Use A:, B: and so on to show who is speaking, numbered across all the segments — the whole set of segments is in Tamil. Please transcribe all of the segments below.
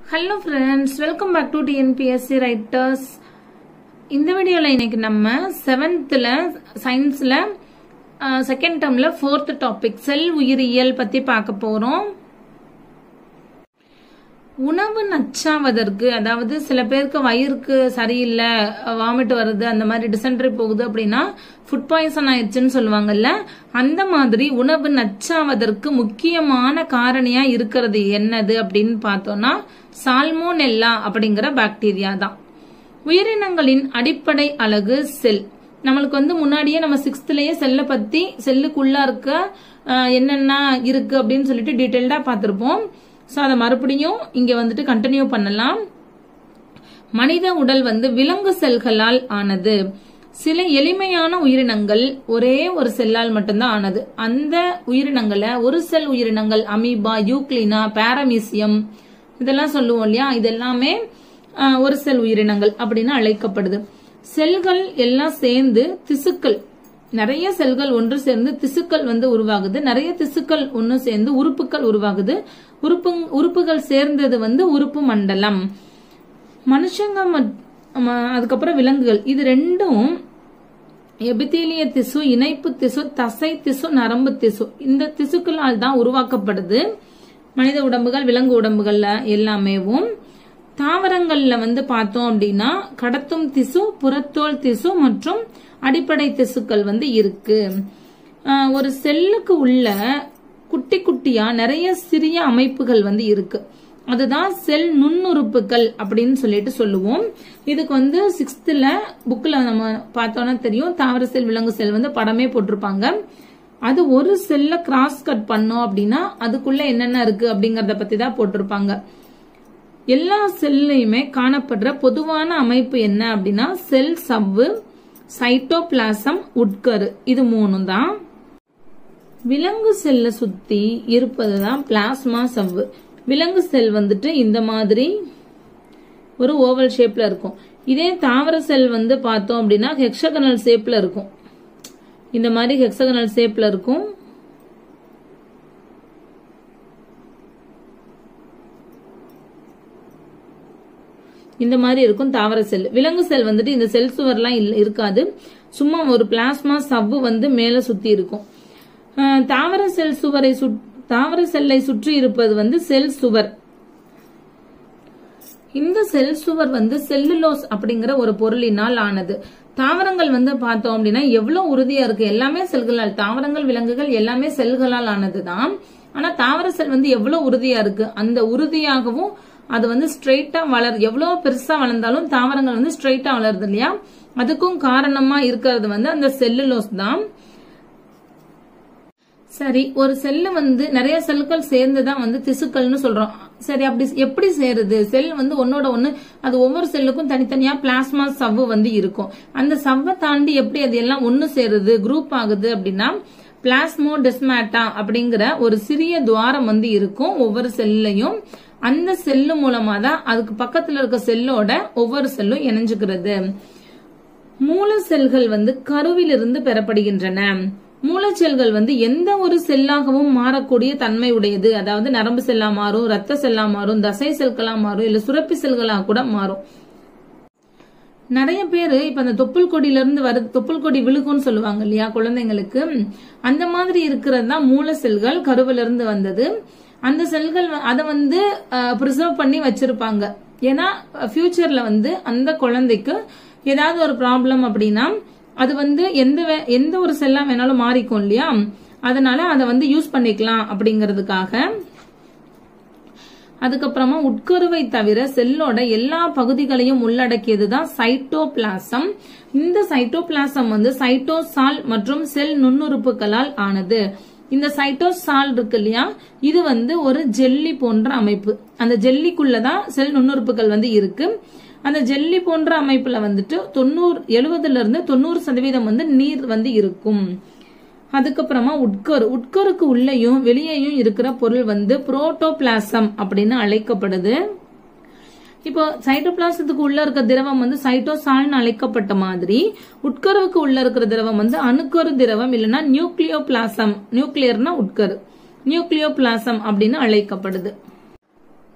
A: hello friends welcome back to TNPSC writers இந்த வீடியோவில் இன்னைக்கு நம்ம செவன்த்தில் சயின்ஸில் செகண்ட் டேர்மில் ஃபோர்த் டாபிக் செல் உயிரியல் பற்றி பார்க்க போகிறோம் உணவு நச்சாவதற்கு அதாவது சில பேருக்கு வயிறுக்கு சரியில்லை வாமிட் வருது அந்த மாதிரி டிசென்ட்ரி போகுது அப்படின்னா ஃபுட் பாய்சன் ஆயிடுச்சுன்னு சொல்லுவாங்கல்ல அந்த மாதிரி உணவு நச்சாவதற்கு முக்கியமான காரணியா இருக்கிறது என்னது அப்படின்னு பார்த்தோம்னா சால்மோனெல்லா அப்படிங்கிற பாக்டீரியா தான் உயிரினங்களின் அடிப்படை அழகு செல் நம்மளுக்கு வந்து முன்னாடியே நம்ம சிக்ஸ்த்லயே செல்லை பத்தி செல்லுக்குள்ள இருக்க அஹ், என்னென்ன இருக்கு அப்படின்னு சொல்லிட்டு டீட்டெயில்டா பார்த்திருப்போம் ஸோ அதை மறுபடியும் இங்க வந்துட்டு கண்டினியூ பண்ணலாம் மனித உடல் வந்து விலங்கு செல்களால் ஆனது சில எளிமையான உயிரினங்கள் ஒரே ஒரு செல்லால் மட்டும்தான் ஆனது அந்த உயிரினங்களை ஒரு செல் உயிரினங்கள் அமீபா யூக்ளினா பாரமீசியம் இதெல்லாம் சொல்லுவோம் இல்லையா இது எல்லாமே ஆஹ், ஒரு செல் உயிரினங்கள் அப்படின்னு அழைக்கப்படுது செல்கள் எல்லாம் சேர்ந்து திசுக்கள் நிறைய செல்கள் ஒன்று சேர்ந்து திசுக்கள் வந்து உருவாகுது நிறைய திசுக்கள் ஒன்று சேர்ந்து உறுப்புகள் உருவாகுது உறுப்பு உறுப்புகள் சேர்ந்தது வந்து உறுப்பு மண்டலம் மனுஷங்க மட்- ம- அதுக்கப்புறம் விலங்குகள் இது ரெண்டும் எபித்தீலிய திசு இணைப்பு திசு தசை திசு நரம்பு திசு இந்த திசுக்களால் தான் உருவாக்கப்படுது மனித உடம்புகள் விலங்கு உடம்புகள்ல எல்லாமேவும் தாவரங்கள்ல வந்து பார்த்தோம் அப்படின்னா கடத்தும் திசு புறத்தோல் திசு மற்றும் அடிப்படை திசுக்கள் வந்து இருக்கு ஆஹ் ஒரு செல்லுக்கு உள்ள குட்டி குட்டியா நிறைய சிறிய அமைப்புகள் வந்து இருக்கு அதுதான் செல் நுண்ணுறுப்புகள் அப்படின்னு சொல்லிட்டு சொல்லுவோம் இதுக்கு வந்து சிக்ஸ்த்ல புக்ல நம்ம பார்த்தோம்னா தெரியும் தாவர செல் விலங்கு செல் வந்து படமே போட்டிருப்பாங்க அது ஒரு செல்ல கிராஸ் கட் பண்ணோம் அப்படின்னா அதுக்குள்ள என்னென்ன இருக்கு அப்படிங்கறத பத்தி தான் போட்டிருப்பாங்க எல்லா செல்லையுமே காணப்படுற பொதுவான அமைப்பு என்ன அப்படின்னா செல் சவ்வு சைட்டோபிளாசம் உட்கரு இது மூணும் தான் விலங்கு செல்லை சுத்தி இருப்பதுதான் பிளாஸ்மா சவ்வு விலங்கு செல் வந்துட்டு இந்த மாதிரி ஒரு ஓவல் ஷேப்ல இருக்கும் இதே தாவர செல் வந்து பார்த்தோம் அப்படின்னா ஹெக்ஸகனல் ஷேப்ல இருக்கும் இந்த மாதிரி ஹெக்ஸகனல் ஷேப்ல இருக்கும் இந்த மாதிரி இருக்கும் தாவர செல் விலங்கு செல் வந்துட்டு இந்த செல் சுவர்லாம் இல்ல- இருக்காது சும்மா ஒரு பிளாஸ்மா சவ்வு வந்து மேல சுத்தி இருக்கும் அஹ், தாவர செல் சுவரை சுட்- தாவர செல்லை சுற்றி இருப்பது வந்து செல் சுவர் இந்த செல் சுவர் வந்து செல்லுலோஸ் அப்படிங்கிற ஒரு பொருளினால் ஆனது தாவரங்கள் வந்து பார்த்தோம் அப்படின்னா எவ்வளவு உறுதியா இருக்கு எல்லாமே செல்களால் தாவரங்கள் விலங்குகள் எல்லாமே செல்களால் ஆனதுதான் ஆனா தாவர செல் வந்து எவ்வளவு உறுதியா இருக்கு அந்த உறுதியாகவும் அது வந்து ஸ்ட்ரெயிட்டா வளர் எவ்வளவு பெருசா வளர்ந்தாலும் தாவரங்கள் வந்து ஸ்ட்ரெயிட்டா வளருது இல்லையா அதுக்கும் காரணமா இருக்கிறது வந்து அந்த செல்லுலோஸ் தான் சரி ஒரு செல்லு வந்து நிறைய செல்கள் சேர்ந்துதான் வந்து திசுக்கள்னு சொல்றோம் சரி அப்படி எப்படி சேருது செல் வந்து ஒன்னோட ஒண்ணு அது ஒவ்வொரு செல்லுக்கும் தனித்தனியா பிளாஸ்மா சவ்வு வந்து இருக்கும் அந்த சவ்வை தாண்டி எப்படி அது எல்லாம் ஒண்ணு சேருது குரூப் ஆகுது அப்படின்னா பிளாஸ்மோடெஸ்மாட்டா அப்படிங்கிற ஒரு சிறிய துவாரம் வந்து இருக்கும் ஒவ்வொரு செல்லையும் அந்த செல்லு மூலமா தான் அதுக்கு பக்கத்துல இருக்க செல்லோட ஒவ்வொரு செல்லும் இணைஞ்சுக்கிறது மூல செல்கள் வந்து கருவிலிருந்து பெறப்படுகின்றன மூலச்செல்கள் வந்து எந்த ஒரு செல்லாகவும் மாறக்கூடிய தன்மை உடையது அதாவது நரம்பு செல்லா மாறும் ரத்த செல்லா மாறும் தசை செல்களா மாறும் இல்ல சுரப்பி செல்களா கூட மாறும் நிறைய பேர் இப்ப அந்த தொப்புள் கொடியில இருந்து வர தொப்புள் கொடி விழுகும்னு சொல்லுவாங்க இல்லையா குழந்தைங்களுக்கு அந்த மாதிரி இருக்கிறது தான் மூல செல்கள் கருவில இருந்து வந்தது அந்த செல்கள் வ- அதை வந்து ப்ரிசர்வ் பண்ணி வச்சிருப்பாங்க ஏன்னா ஃபியூச்சர்ல வந்து அந்த குழந்தைக்கு ஏதாவது ஒரு ப்ராப்ளம் அப்படின்னா அது வந்து எந்த வே- எந்த ஒரு செல்லா வேணாலும் மாறிக்கும் இல்லையா அதனால அதை வந்து யூஸ் பண்ணிக்கலாம் அப்படிங்கிறதுக்காக அதுக்கப்புறமா உட்கருவை தவிர செல்லோட எல்லா பகுதிகளையும் உள்ளடக்கியது தான் சைட்டோபிளாசம் இந்த சைட்டோபிளாசம் வந்து சைட்டோசால் மற்றும் செல் நுண்ணுறுப்புகளால் ஆனது இந்த சைட்டோசால் இருக்கு இல்லையா இது வந்து ஒரு ஜெல்லி போன்ற அமைப்பு அந்த ஜெல்லிக்குள்ளதான் செல் நுண்ணுறுப்புகள் வந்து இருக்கு அந்த ஜெல்லி போன்ற அமைப்புல வந்துட்டு தொண்ணூறு எழுபதுல இருந்து தொண்ணூறு சதவீதம் வந்து நீர் வந்து இருக்கும் அதுக்கப்புறமா உட்கரு உட்கருக்கு உள்ளேயும் வெளியேயும் இருக்கிற பொருள் வந்து புரோட்டோபிளாசம் அப்படின்னு அழைக்கப்படுது இப்போ சைட்டோபிளாசத்துக்கு உள்ள இருக்க திரவம் வந்து சைட்டோசால்னு அழைக்கப்பட்ட மாதிரி உட்கருவுக்கு உள்ள இருக்கிற திரவம் வந்து அணுக்கரு திரவம் இல்லைன்னா நியூக்ளியோபிளாசம் நியூக்ளியர்னா உட்கரு நியூக்ளியோபிளாசம் அப்படின்னு அழைக்கப்படுது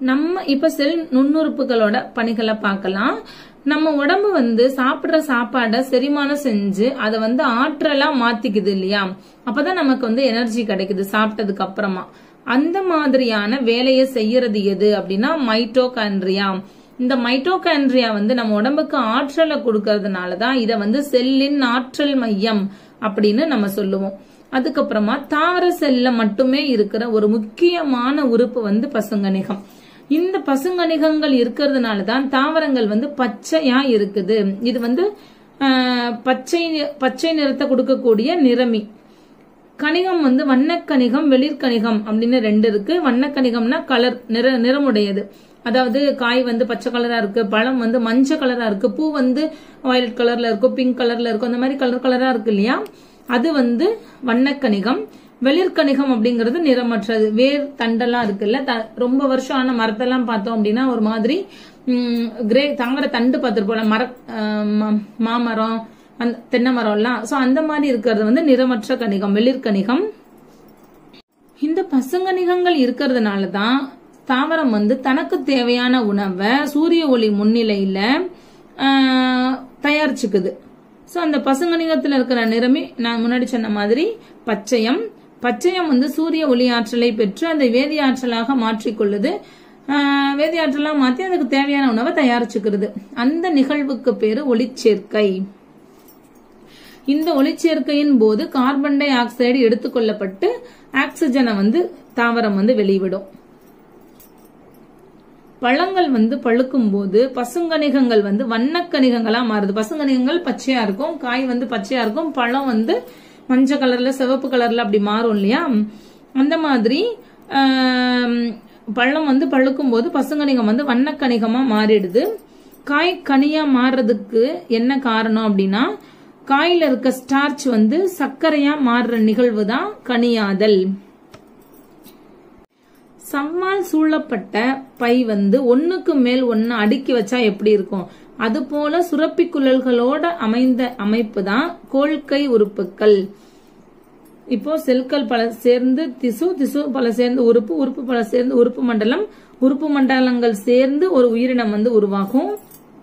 A: நம்ம இப்ப செல் நுண்ணுறுப்புகளோட பணிகளை பார்க்கலாம் நம்ம உடம்பு வந்து சாப்பிடுற சாப்பாடை செரிமானம் செஞ்சு அதை வந்து ஆற்றலா மாத்திக்குது இல்லையா அப்பதான் நமக்கு வந்து எனர்ஜி கிடைக்குது சாப்பிட்டதுக்கு அப்புறமா அந்த மாதிரியான வேலையை செய்யறது எது அப்படின்னா மைட்டோகாண்ட்ரியா இந்த மைட்டோகாண்ட்ரியா வந்து நம்ம உடம்புக்கு ஆற்றலை கொடுக்கறதுனால தான் இதை வந்து செல்லின் ஆற்றல் மையம் அப்படின்னு நம்ம சொல்லுவோம் அதுக்கப்புறமா தாவர செல்ல மட்டுமே இருக்கிற ஒரு முக்கியமான உறுப்பு வந்து பசுங்கணிகம் இந்த பசுங்கணிகங்கள் இருக்கிறதுனால தான் தாவரங்கள் வந்து பச்சையா இருக்குது இது வந்து ஆஹ், பச்சை பச்சை நிறத்தை கொடுக்கக்கூடிய நிறமி கணிகம் வந்து வண்ணக்கணிகம் வெளிர்கணிகம் அப்படின்னு ரெண்டு இருக்கு வண்ணக்கணிகம்னா கலர் நிற நிறமுடையது அதாவது காய் வந்து பச்சை கலரா இருக்கு பழம் வந்து மஞ்சள் கலரா இருக்கு பூ வந்து வயலட் கலர்ல இருக்கும் பிங்க் கலர்ல இருக்கும் அந்த மாதிரி கலர் கலரா இருக்கு இல்லையா அது வந்து வண்ணக்கணிகம் வெளிர்கணிகம் அப்படிங்கிறது நிறமற்றது வேர் தண்டெல்லாம் இருக்குல்ல த- ரொம்ப வருஷம் ஆன மரத்தெல்லாம் பார்த்தோம் அப்படின்னா ஒரு மாதிரி ம், கிரே தாங்கற தண்டு பார்த்துருப்போம் மர ஆஹ், ம- மாமரம் அந்த தென்னை மரம் எல்லாம் சோ அந்த மாதிரி இருக்கிறது வந்து நிறமற்ற கணிகம் வெளிர்கணிகம் இந்த பசுங்கணிகங்கள் இருக்கிறதுனால தான் தாவரம் வந்து தனக்கு தேவையான உணவை சூரிய ஒளி முன்னிலையில ஆஹ், தயாரிச்சுக்குது ஸோ அந்த பசுங்கணிகத்தில் இருக்கிற நிறமே நான் முன்னாடி சொன்ன மாதிரி பச்சையம் பச்சையம் வந்து சூரிய ஒளி ஆற்றலை பெற்று அதை வேதி ஆற்றலாக மாற்றிக்கொள்ளுது ஆஹ், வேதி ஆற்றலாக மாற்றி அதுக்கு தேவையான உணவை தயாரிச்சுக்கிறது அந்த நிகழ்வுக்கு பேரு ஒளிச்சேர்க்கை இந்த ஒளிச்சேர்க்கையின் போது கார்பன் டை ஆக்சைடு எடுத்துக்கொள்ளப்பட்டு ஆக்சிஜனை வந்து தாவரம் வந்து வெளிவிடும் பழங்கள் வந்து பழுக்கும் போது பசுங்கணிகங்கள் வந்து வண்ணக்கணிகங்களா மாறுது பசுங்கணிகங்கள் பச்சையா இருக்கும் காய் வந்து பச்சையா இருக்கும் பழம் வந்து மஞ்சள் கலர்ல சிவப்பு கலர்ல அப்படி மாறும் இல்லையா அந்த மாதிரி ஆம், பழம் வந்து பழுக்கும் போது பசுங்கணிகம் வந்து வண்ணக்கணிகமா மாறிடுது காய் கனியா மாறுறதுக்கு என்ன காரணம் அப்படின்னா காயில இருக்க ஸ்டார்ச் வந்து சர்க்கரையா மாறுற நிகழ்வு தான் கனியாதல் சவ்வால் சூழப்பட்ட பை வந்து ஒண்ணுக்கு மேல் ஒன்னு அடுக்கி வச்சா எப்படி இருக்கும் அது போல சுரப்பி குழல்களோட அமைந்த அமைப்பு தான் கோல்கை உறுப்புகள் இப்போ செல்கள் பல சேர்ந்து திசு திசு பல சேர்ந்து உறுப்பு உறுப்பு பல சேர்ந்து உறுப்பு மண்டலம் உறுப்பு மண்டலங்கள் சேர்ந்து ஒரு உயிரினம் வந்து உருவாகும்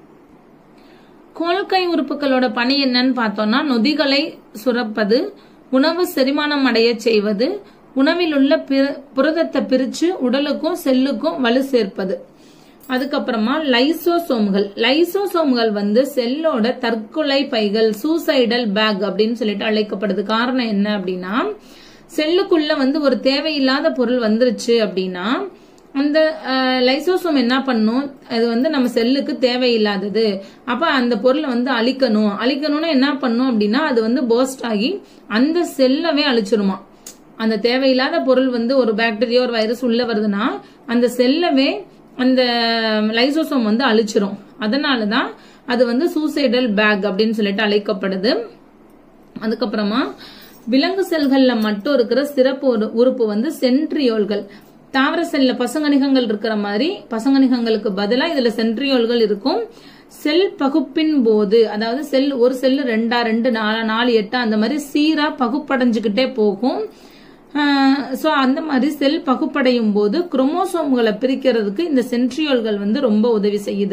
A: கோல்கை உறுப்புகளோட பணி என்னன்னு பார்த்தோம்னா நொதிகளை சுரப்பது உணவு செரிமானம் அடைய செய்வது உணவில் உள்ள பிர- புரதத்தை பிரிச்சு உடலுக்கும் செல்லுக்கும் வலு சேர்ப்பது அதுக்கப்புறமா லைசோசோம்கள் லைசோசோம்கள் வந்து செல்லோட தற்கொலை பைகள் சூசைடல் பேக் அப்படின்னு சொல்லிட்டு அழைக்கப்படுது காரணம் என்ன அப்படின்னா செல்லுக்குள்ள வந்து ஒரு தேவையில்லாத பொருள் வந்துருச்சு அப்படின்னா அந்த லைசோசோம் என்ன பண்ணும் அது வந்து நம்ம செல்லுக்கு தேவையில்லாதது அப்ப அந்த பொருளை வந்து அழிக்கணும் அழிக்கணும்னா என்ன பண்ணும் அப்படின்னா அது வந்து போஸ்ட் ஆகி அந்த செல்லவே அழிச்சிருமா அந்த தேவையில்லாத பொருள் வந்து ஒரு பாக்டீரியா ஒரு வைரஸ் உள்ள வருதுன்னா அந்த செல்லவே அந்த லைசோசோம் வந்து அழிச்சிரும் அதனால தான் அது வந்து சூசைடல் பேக் அப்படின்னு சொல்லிட்டு அழைக்கப்படுது அதுக்கப்புறமா விலங்கு செல்கள்ல மட்டும் இருக்கிற சிறப்பு ஒரு- உறுப்பு வந்து சென்ட்ரியோல்கள் தாவர செல்ல பசங்கணிகங்கள் இருக்கிற மாதிரி பசங்கணிகங்களுக்கு பதிலா இதுல சென்ட்ரியோல்கள் இருக்கும் செல் பகுப்பின் போது அதாவது செல் ஒரு செல் ரெண்டா ரெண்டு நாலா நாலு எட்டா அந்த மாதிரி சீரா பகுப்படைஞ்சுக்கிட்டே போகும் சோ அந்த மாதிரி செல் பகுப்படையும் போது குரோமோசோம்களை பிரிக்கிறதுக்கு இந்த சென்ட்ரியோல்கள் வந்து ரொம்ப உதவி செய்யுது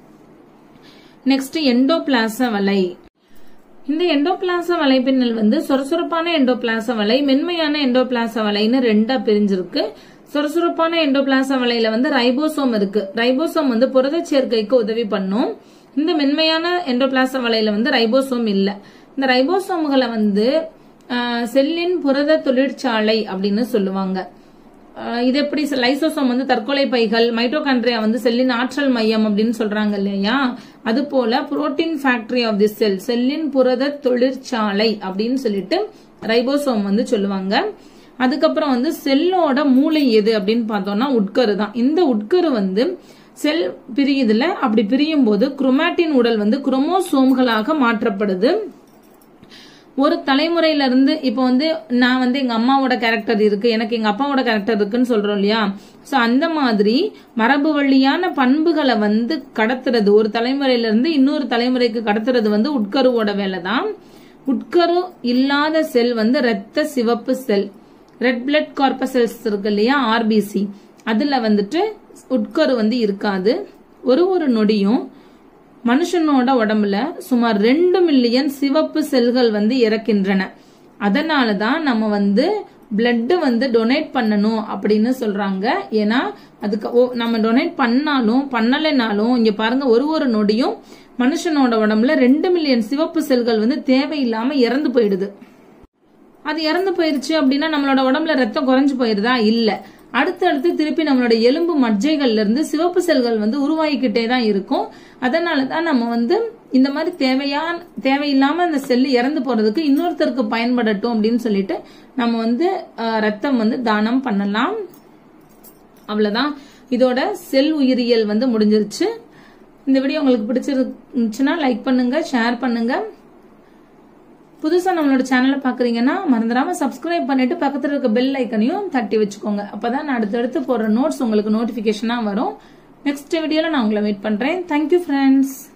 A: நெக்ஸ்ட் எண்டோபிளாச வலை இந்த எண்டோபிளாச வலைப்பின்னல் வந்து சொரசொரப்பான எண்டோபிளாச வலை மென்மையான எண்டோபிளாச வலைன்னு ரெண்டா பிரிஞ்சிருக்கு சொரசொரப்பான எண்டோபிளாச வலையில வந்து ரைபோசோம் இருக்கு ரைபோசோம் வந்து புரத சேர்க்கைக்கு உதவி பண்ணும் இந்த மென்மையான எண்டோபிளாச வலையில வந்து ரைபோசோம் இல்ல இந்த ரைபோசோம்களை வந்து ஆஹ், செல்லின் புரத தொழிற்சாலை அப்படின்னு சொல்லுவாங்க ஆஹ் இது எப்படி லைசோசோம் வந்து தற்கொலை பைகள் மைட்டோகாண்ட்ரியா வந்து செல்லின் ஆற்றல் மையம் அப்படின்னு சொல்றாங்க இல்லையா அது போல protein factory of the cell செல்லின் புரத தொழிற்சாலை அப்படின்னு சொல்லிட்டு ரைபோசோம் வந்து சொல்லுவாங்க அதுக்கப்புறம் வந்து செல்லோட மூளை எது அப்படின்னு பார்த்தோம்னா உட்கரு தான் இந்த உட்கரு வந்து செல் பிரியுதுல அப்படி பிரியும் போது குரோமாட்டின் உடல் வந்து குரோமோசோம்களாக மாற்றப்படுது ஒரு தலைமுறையில இருந்து இப்போ வந்து நான் வந்து எங்க அம்மாவோட கேரக்டர் இருக்கு எனக்கு எங்க அப்பாவோட கேரக்டர் இருக்குன்னு சொல்றோம் இல்லையா சோ அந்த மாதிரி மரபு வழியான பண்புகளை வந்து கடத்துறது ஒரு தலைமுறையில இருந்து இன்னொரு தலைமுறைக்கு கடத்துறது வந்து உட்கருவோட வேலை தான் உட்கரு இல்லாத செல் வந்து இரத்த சிவப்பு செல் ரெட் பிளட் கார்பசெல்ஸ் இருக்கு இல்லையா ஆர்பிசி அதுல வந்துட்டு உட்கரு வந்து இருக்காது ஒரு ஒரு நொடியும் மனுஷனோட உடம்புல சுமார் ரெண்டு மில்லியன் சிவப்பு செல்கள் வந்து இறக்கின்றன அதனால தான் நம்ம வந்து பிளட் வந்து டொனேட் பண்ணணும் அப்படின்னு சொல்றாங்க ஏன்னா அதுக்கு ஓ நம்ம டொனேட் பண்ணாலும் பண்ணலைனாலும் இங்க பாருங்க ஒரு ஒரு நொடியும் மனுஷனோட உடம்புல ரெண்டு மில்லியன் சிவப்பு செல்கள் வந்து தேவையில்லாம இறந்து போயிடுது அது இறந்து போயிருச்சு அப்படின்னா நம்மளோட உடம்புல ரத்தம் குறைஞ்சு போயிருதா இல்ல அடுத்தடுத்து திருப்பி நம்மளோட எலும்பு மஜ்ஜைகள்ல இருந்து சிவப்பு செல்கள் வந்து உருவாகிக்கிட்டே தான் இருக்கும் அதனால தான் நம்ம வந்து இந்த மாதிரி தேவையான தேவையில்லாம அந்த செல் இறந்து போறதுக்கு இன்னொருத்தருக்கு பயன்படட்டும் அப்படின்னு சொல்லிட்டு நம்ம வந்து அஹ், ரத்தம் வந்து தானம் பண்ணலாம் அவ்வளவுதான் இதோட செல் உயிரியல் வந்து முடிஞ்சிருச்சு இந்த வீடியோ உங்களுக்கு பிடிச்சிருந்துச்சுன்னா லைக் பண்ணுங்க ஷேர் பண்ணுங்க புதுசா நம்மளோட சேனலை பாக்குறீங்கன்னா மறந்துடாம சப்ஸ்கிரைப் பண்ணிட்டு பக்கத்துல இருக்க பெல் ஐக்கனையும் தட்டி வச்சுக்கோங்க அப்பதான் நான் அடுத்தடுத்து போடுற நோட்ஸ் உங்களுக்கு நோட்டிபிகேஷனா வரும் நெக்ஸ்ட் வீடியோல நான் உங்களை மீட் பண்றேன் தேங்க்யூ ஃப்ரெண்ட்ஸ்